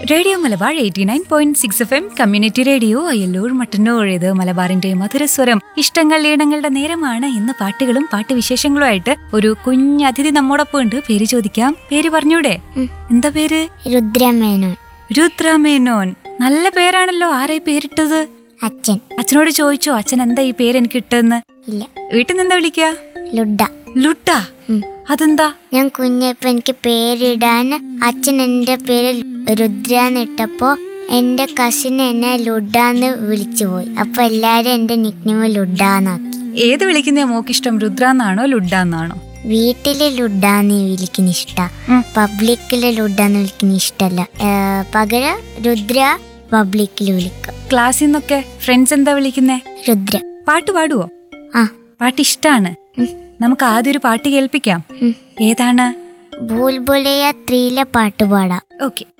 Radio Malabar eighty nine point six F M community radio Ayyallur Mattannur ഇത് മലബാറിന്റെ മധുരസ്വരം ഇഷ്ടങ്ങൾ ഈണങ്ങളുടെ നേരമാണ് ഇന്ന് പാട്ടുകളും പാട്ടുവിശേഷങ്ങളുമായിട്ട് ഒരു കുഞ്ഞ് അതിഥി നമ്മോടൊപ്പം ഉണ്ട് പേര് ചോദിക്കാം പേര് പറഞ്ഞൂടെ എന്താ പേര് രുദ്രമേനോൻ രുദ്രമേനോൻ നല്ല പേരാണല്ലോ ആരായി പേരിട്ടത് അച്ഛൻ അച്ഛനോട് ചോദിച്ചോ അച്ഛൻ എന്താ ഈ പേര് എനിക്ക് ഇട്ടെന്ന് ഇല്ല വീട്ടിൽ നിന്ന് എന്താ വിളിക്കുക ലുഡ ലുട്ട ഉം. അതെന്താ ഞാൻ കുഞ്ഞപ്പോ എനിക്ക് പേരിടാൻ അച്ഛൻ എൻ്റെ പേര് രുദ്രാന്ന് ഇട്ടപ്പോ എൻ്റെ കസിൻ എന്നെ ലുഡാന്ന് വിളിച്ചു പോയി അപ്പൊ എല്ലാരും എൻ്റെ നിക്നെയിം ലുഡാന്നാക്കി ഏത് വിളിക്കുന്ന മോക്കിഷ്ടം രുദ്ര എന്നാണോ ലുഡ എന്നാണോ വീട്ടില് ലുഡാന്ന് വിളിക്കുന്ന ഇഷ്ട ഉം. പബ്ലിക്കില് ലുഡാന്ന് വിളിക്കുന്ന ഇഷ്ടല്ല ഏർ, പകരം രുദ്ര പബ്ലിക്കിൽ വിളിക്കും ക്ലാസ്സിൽ നിന്നൊക്കെ ഫ്രണ്ട്സ് എന്താ വിളിക്കുന്നേ രുദ്ര പാട്ട് പാടുവോ ആ പാട്ട് ഇഷ്ടാണ് ഉം. നമുക്ക് ആദ്യം ഒരു പാട്ട് കേൾപ്പിക്കാം ഉം. ഏതാണ് ഭൂൽബുലയ ത്രീയിലെ പാട്ട് പാടാം ഓക്കെ